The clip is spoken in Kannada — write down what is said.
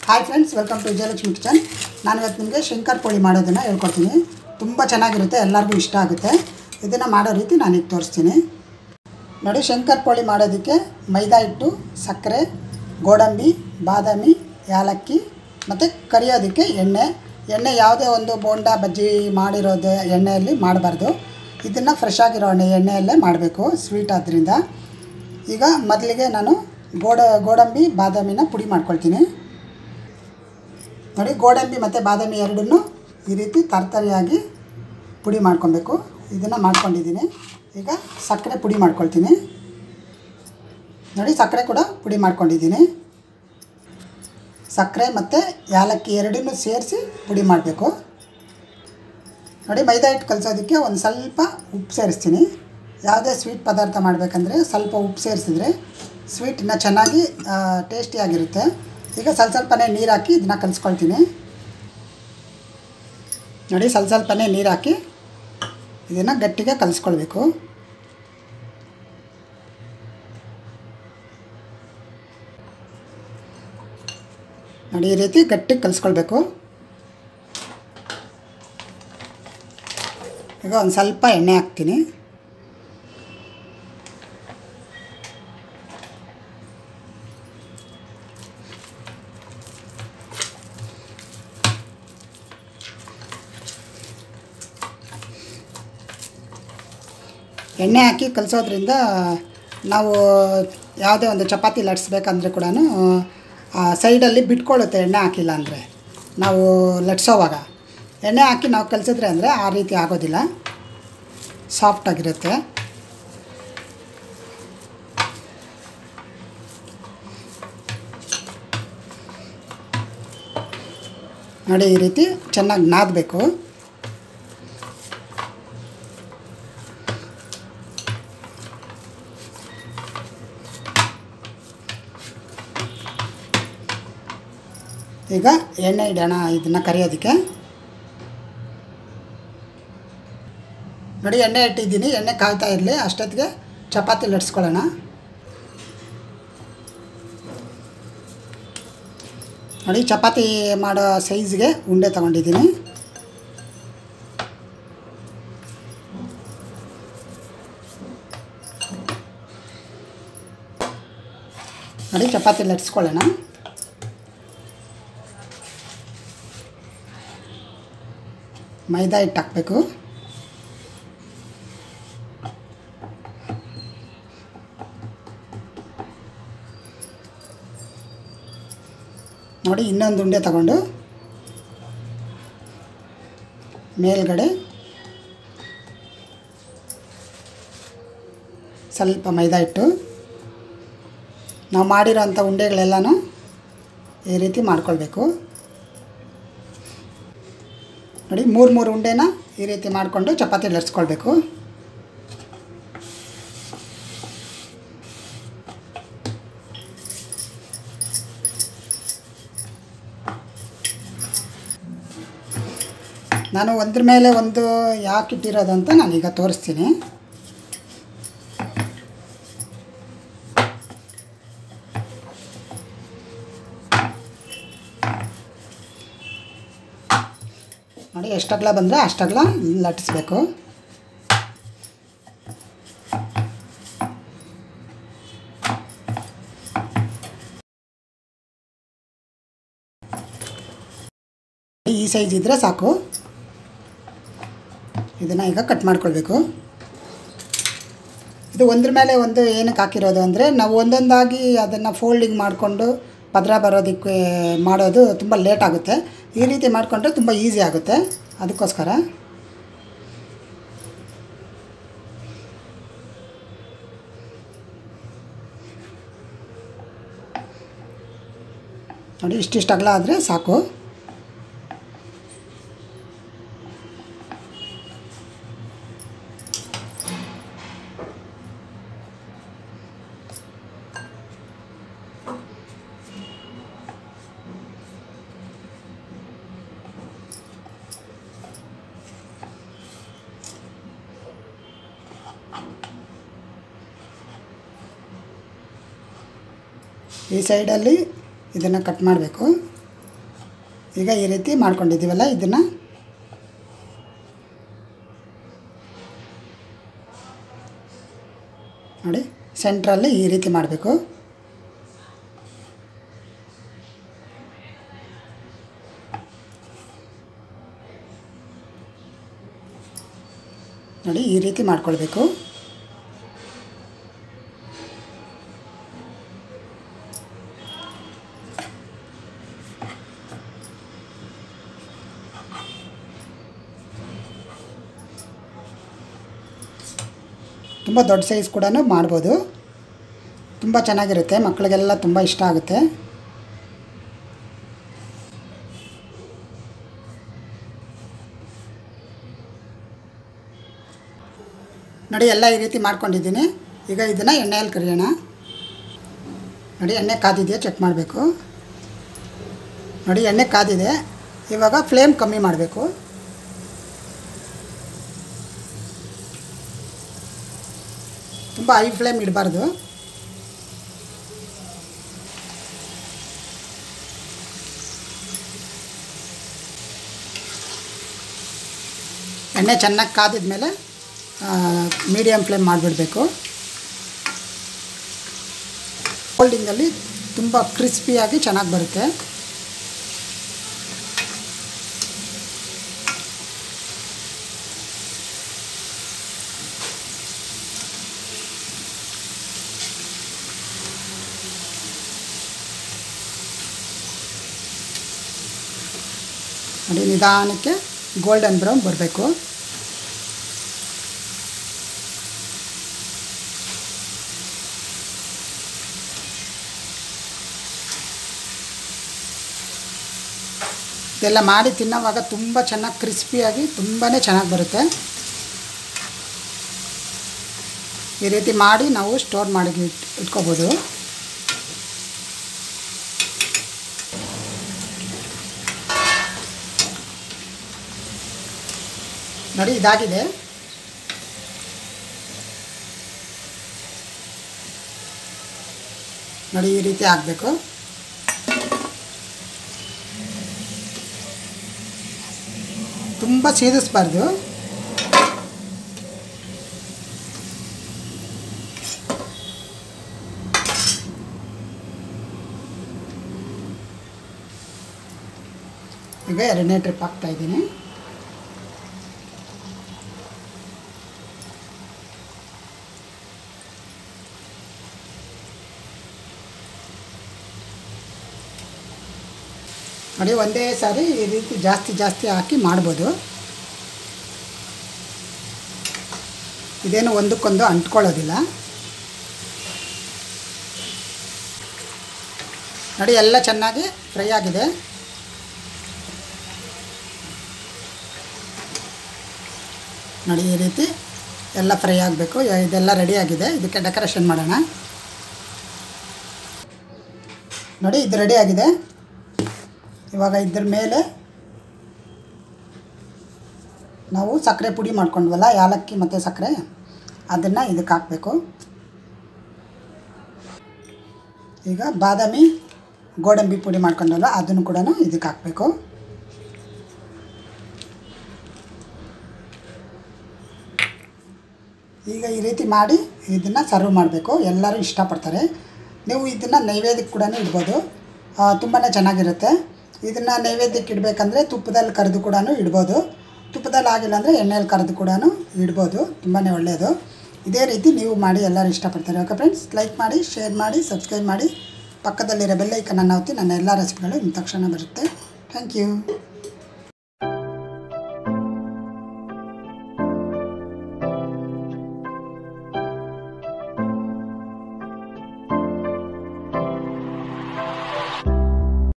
hi friends welcome to Vijayalakshmi kitchen ನಾನು ಇವತ್ತು ನಿಮಗೆ ಶಂಕರ್ ಪೋಳಿ ಮಾಡೋದನ್ನು ಹೇಳ್ಕೊಡ್ತೀನಿ ತುಂಬ ಚೆನ್ನಾಗಿರುತ್ತೆ ಎಲ್ಲರಿಗೂ ಇಷ್ಟ ಆಗುತ್ತೆ ಇದನ್ನು ಮಾಡೋ ರೀತಿ ನಾನು ಈಗ ತೋರಿಸ್ತೀನಿ ನೋಡಿ ಶಂಕರ್ ಪೋಳಿ ಮಾಡೋದಕ್ಕೆ ಮೈದಾ ಹಿಟ್ಟು ಸಕ್ಕರೆ ಗೋಡಂಬಿ ಬಾದಾಮಿ ಯಾಲಕ್ಕಿ ಮತ್ತು ಕರಿಯೋದಕ್ಕೆ ಎಣ್ಣೆ ಎಣ್ಣೆ ಯಾವುದೇ ಒಂದು ಬೋಂಡ ಬಜ್ಜಿ ಮಾಡಿರೋದು ಎಣ್ಣೆಯಲ್ಲಿ ಮಾಡಬಾರ್ದು ಇದನ್ನು ಫ್ರೆಶ್ ಆಗಿರೋ ಎಣ್ಣೆ ಎಣ್ಣೆಯಲ್ಲೇ ಮಾಡಬೇಕು ಸ್ವೀಟ್ ಆದ್ದರಿಂದ ಈಗ ಮೊದಲಿಗೆ ನಾನು ಗೋಡ ಗೋಡಂಬಿ ಬಾದಾಮಿನ ಪುಡಿ ಮಾಡ್ಕೊಳ್ತೀನಿ ನೋಡಿ ಗೋಡಂಬಿ ಮತ್ತು ಬಾದಾಮಿ ಎರಡನ್ನೂ ಈ ರೀತಿ ತರ್ತರಿಯಾಗಿ ಪುಡಿ ಮಾಡ್ಕೊಬೇಕು ಇದನ್ನು ಮಾಡ್ಕೊಂಡಿದ್ದೀನಿ ಈಗ ಸಕ್ಕರೆ ಪುಡಿ ಮಾಡ್ಕೊಳ್ತೀನಿ ನೋಡಿ ಸಕ್ಕರೆ ಕೂಡ ಪುಡಿ ಮಾಡ್ಕೊಂಡಿದ್ದೀನಿ ಸಕ್ಕರೆ ಮತ್ತು ಯಾಲಕ್ಕಿ ಎರಡನ್ನೂ ಸೇರಿಸಿ ಪುಡಿ ಮಾಡಬೇಕು ನೋಡಿ ಮೈದಾ ಹಿಟ್ಟು ಕಲಿಸೋದಕ್ಕೆ ಒಂದು ಸ್ವಲ್ಪ ಉಪ್ಪು ಸೇರಿಸ್ತೀನಿ ಯಾವುದೇ ಸ್ವೀಟ್ ಪದಾರ್ಥ ಮಾಡಬೇಕಂದ್ರೆ ಸ್ವಲ್ಪ ಉಪ್ಪು ಸೇರಿಸಿದ್ರೆ ಸ್ವೀಟ್ ಇನ್ನೂ ಚೆನ್ನಾಗಿ ಟೇಸ್ಟಿಯಾಗಿರುತ್ತೆ ಈಗ ಸ್ವಲ್ಪ ಸ್ವಲ್ಪನೇ ನೀರು ಹಾಕಿ ಇದನ್ನ ಕಲಿಸ್ಕೊಳ್ತೀನಿ ನೋಡಿ ಸ್ವಲ್ಪ ಸ್ವಲ್ಪನೇ ನೀರು ಹಾಕಿ ಇದನ್ನು ಗಟ್ಟಿಗೆ ಕಲಿಸ್ಕೊಳ್ಬೇಕು ನೋಡಿ ಈ ರೀತಿ ಗಟ್ಟಿಗೆ ಕಲಿಸ್ಕೊಳ್ಬೇಕು ಈಗ ಒಂದು ಸ್ವಲ್ಪ ಎಣ್ಣೆ ಹಾಕ್ತೀನಿ ಎಣ್ಣೆ ಹಾಕಿ ಕಲಿಸೋದ್ರಿಂದ ನಾವು ಯಾವುದೇ ಒಂದು ಚಪಾತಿ ಲಟ್ಸ್ಬೇಕಂದ್ರೆ ಕೂಡ ಸೈಡಲ್ಲಿ ಬಿಟ್ಕೊಳ್ಳುತ್ತೆ ಎಣ್ಣೆ ಹಾಕಿಲ್ಲ ಅಂದರೆ ನಾವು ಲಟ್ಸೋವಾಗ ಎಣ್ಣೆ ಹಾಕಿ ನಾವು ಕಲಿಸಿದ್ರೆ ಅಂದರೆ ಆ ರೀತಿ ಆಗೋದಿಲ್ಲ ಸಾಫ್ಟಾಗಿರುತ್ತೆ ನೋಡಿ ಈ ರೀತಿ ಚೆನ್ನಾಗಿ ನಾದಬೇಕು ಈಗ ಎಣ್ಣೆ ಇಡೋಣ ಇದನ್ನು ಕರಿಯೋದಕ್ಕೆ ನೋಡಿ ಎಣ್ಣೆ ಇಟ್ಟಿದ್ದೀನಿ ಎಣ್ಣೆ ಕಾಯ್ತಾ ಇರಲಿ ಅಷ್ಟೊತ್ತಿಗೆ ಚಪಾತಿ ಲಟ್ಸ್ಕೊಳ್ಳೋಣ ನೋಡಿ ಚಪಾತಿ ಮಾಡೋ ಸೈಜ್ಗೆ ಉಂಡೆ ತೊಗೊಂಡಿದ್ದೀನಿ ನೋಡಿ ಚಪಾತಿ ಲಟ್ಸ್ಕೊಳ್ಳೋಣ ಮೈದಾ ಹಿಟ್ಟು ಹಾಕಬೇಕು ನೋಡಿ ಇನ್ನೊಂದು ಉಂಡೆ ತಗೊಂಡು ಮೇಲ್ಗಡೆ ಸ್ವಲ್ಪ ಮೈದಾ ಹಿಟ್ಟು ನಾವು ಮಾಡಿರೋಂಥ ಉಂಡೆಗಳೆಲ್ಲನೂ ಈ ರೀತಿ ಮಾಡ್ಕೊಳ್ಬೇಕು ನೋಡಿ ಮೂರು ಮೂರು ಉಂಡೆನ ಈ ರೀತಿ ಮಾಡಿಕೊಂಡು ಚಪಾತಿ ಲಟ್ಸ್ಕೊಳ್ಬೇಕು ನಾನು ಒಂದ್ರ ಮೇಲೆ ಒಂದು ಯಾಕೆ ಇಟ್ಟಿರೋದು ಅಂತ ನಾನೀಗ ತೋರಿಸ್ತೀನಿ ನೋಡಿ ಎಷ್ಟಗ್ಲ ಬಂದರೆ ಅಷ್ಟಗ್ಲ ಲಟ್ಟಿಸ್ಬೇಕು ಈ ಸೈಜ್ ಇದ್ದರೆ ಸಾಕು ಇದನ್ನು ಈಗ ಕಟ್ ಮಾಡ್ಕೊಳ್ಬೇಕು ಇದು ಒಂದ್ರ ಮೇಲೆ ಒಂದು ಏನಕ್ಕೆ ಹಾಕಿರೋದು ಅಂದರೆ ನಾವು ಒಂದೊಂದಾಗಿ ಅದನ್ನು ಫೋಲ್ಡಿಂಗ್ ಮಾಡಿಕೊಂಡು ಪದರ ಬರೋದಕ್ಕೆ ಮಾಡೋದು ತುಂಬ ಲೇಟ್ ಆಗುತ್ತೆ ಈ ರೀತಿ ಮಾಡಿಕೊಂಡ್ರೆ ತುಂಬ ಈಸಿ ಆಗುತ್ತೆ ಅದಕ್ಕೋಸ್ಕರ ನೋಡಿ ಇಷ್ಟಿಷ್ಟು ಅಗಲ ಆದರೆ ಸಾಕು ಈ ಸೈಡಲ್ಲಿ ಇದನ್ನು ಕಟ್ ಮಾಡಬೇಕು ಈಗ ಈ ರೀತಿ ಮಾಡ್ಕೊಂಡಿದ್ದೀವಲ್ಲ ಇದನ್ನು ನೋಡಿ ಸೆಂಟ್ರಲ್ಲಿ ಈ ರೀತಿ ಮಾಡಬೇಕು ನೋಡಿ ಈ ರೀತಿ ಮಾಡ್ಕೊಳ್ಬೇಕು ತುಂಬ ದೊಡ್ಡ ಸೈಜ್ ಕೂಡ ಮಾಡ್ಬೋದು ತುಂಬ ಚೆನ್ನಾಗಿರುತ್ತೆ ಮಕ್ಕಳಿಗೆಲ್ಲ ತುಂಬ ಇಷ್ಟ ಆಗುತ್ತೆ ನೋಡಿ ಎಲ್ಲ ಈ ರೀತಿ ಮಾಡ್ಕೊಂಡಿದ್ದೀನಿ ಈಗ ಇದನ್ನು ಎಣ್ಣೆಯಲ್ಲಿ ಕರಿಯೋಣ ನೋಡಿ ಎಣ್ಣೆ ಕಾದಿದೆಯಾ ಚೆಕ್ ಮಾಡಬೇಕು ನೋಡಿ ಎಣ್ಣೆ ಕಾದಿದೆ ಇವಾಗ ಫ್ಲೇಮ್ ಕಮ್ಮಿ ಮಾಡಬೇಕು ತುಂಬ ಹೈ ಫ್ಲೇಮ್ ಇಡಬಾರ್ದು ಎಣ್ಣೆ ಚೆನ್ನಾಗಿ ಕಾದಿದ ಮೇಲೆ ಮೀಡಿಯಮ್ ಫ್ಲೇಮ್ ಮಾಡಿಬಿಡಬೇಕು ಫೋಲ್ಡಿಂಗಲ್ಲಿ ತುಂಬ ಕ್ರಿಸ್ಪಿಯಾಗಿ ಚೆನ್ನಾಗಿ ಬರುತ್ತೆ ನೋಡಿ ನಿಧಾನಕ್ಕೆ ಗೋಲ್ಡನ್ ಬ್ರೌನ್ ಬರಬೇಕು ಇದೆಲ್ಲ ಮಾಡಿ ತಿನ್ನೋವಾಗ ತುಂಬ ಚೆನ್ನಾಗಿ ಕ್ರಿಸ್ಪಿಯಾಗಿ ತುಂಬಾ ಚೆನ್ನಾಗಿ ಬರುತ್ತೆ ಈ ರೀತಿ ಮಾಡಿ ನಾವು ಸ್ಟೋರ್ ಮಾಡಿ ಇಟ್ ಇಟ್ಕೋಬೋದು ನೋಡಿ ಇದಾಗಿದೆ ನೋಡಿ ಈ ರೀತಿ ಆಗಬೇಕು ತುಂಬ ಸೀದಿಸ್ಬಾರ್ದು ಈಗ ಎರಡನೇ ಟ್ರಿಪ್ ಹಾಕ್ತಾ ಇದ್ದೀನಿ ನೋಡಿ ಒಂದೇ ಸಾರಿ ಈ ರೀತಿ ಜಾಸ್ತಿ ಜಾಸ್ತಿ ಹಾಕಿ ಮಾಡ್ಬೋದು ಇದೇನು ಒಂದಕ್ಕೊಂದು ಅಂಟ್ಕೊಳ್ಳೋದಿಲ್ಲ ನೋಡಿ ಎಲ್ಲ ಚೆನ್ನಾಗಿ ಫ್ರೈ ಆಗಿದೆ ನೋಡಿ ಈ ರೀತಿ ಎಲ್ಲ ಫ್ರೈ ಆಗಬೇಕು ಇದೆಲ್ಲ ರೆಡಿ ಆಗಿದೆ ಇದಕ್ಕೆ ಡೆಕೋರೇಷನ್ ಮಾಡೋಣ ನೋಡಿ ಇದು ರೆಡಿ ಆಗಿದೆ ಇವಾಗ ಇದ್ರ ಮೇಲೆ ನಾವು ಸಕ್ಕರೆ ಪುಡಿ ಮಾಡ್ಕೊಂಡ್ವಲ್ಲ ಯಾಲಕ್ಕಿ ಮತ್ತು ಸಕ್ಕರೆ ಅದನ್ನು ಇದಕ್ಕೆ ಹಾಕಬೇಕು ಈಗ ಬಾದಾಮಿ ಗೋಡಂಬಿ ಪುಡಿ ಮಾಡ್ಕೊಂಡಲ್ಲ ಅದನ್ನು ಕೂಡ ಇದಕ್ಕೆ ಹಾಕಬೇಕು ಈಗ ಈ ರೀತಿ ಮಾಡಿ ಇದನ್ನು ಸರ್ವ್ ಮಾಡಬೇಕು ಎಲ್ಲರೂ ಇಷ್ಟಪಡ್ತಾರೆ ನೀವು ಇದನ್ನು ನೈವೇದ್ಯಕ್ಕೆ ಕೂಡ ಇಡ್ಬೋದು ತುಂಬಾ ಚೆನ್ನಾಗಿರುತ್ತೆ ಇದನ್ನು ನೈವೇದ್ಯಕ್ಕೆ ಇಡಬೇಕಂದ್ರೆ ತುಪ್ಪದಲ್ಲಿ ಕರೆದು ಕೂಡ ಇಡ್ಬೋದು ತುಪ್ಪದಲ್ಲಿ ಆಗಿಲ್ಲ ಅಂದರೆ ಎಣ್ಣೆಯಲ್ಲಿ ಕರೆದು ಕೂಡ ಇಡ್ಬೋದು ತುಂಬಾ ಒಳ್ಳೆಯದು ಇದೇ ರೀತಿ ನೀವು ಮಾಡಿ ಎಲ್ಲರೂ ಇಷ್ಟಪಡ್ತಾರೆ ಓಕೆ ಫ್ರೆಂಡ್ಸ್ ಲೈಕ್ ಮಾಡಿ ಶೇರ್ ಮಾಡಿ ಸಬ್ಸ್ಕ್ರೈಬ್ ಮಾಡಿ ಪಕ್ಕದಲ್ಲಿರೋ ಬೆಲ್ಲೈಕನ್ನ ಒತ್ತಿ ನನ್ನ ಎಲ್ಲ ರೆಸಿಪಿಗಳು ನಿಮ್ಮ ತಕ್ಷಣ ಬರುತ್ತೆ ಥ್ಯಾಂಕ್ ಯು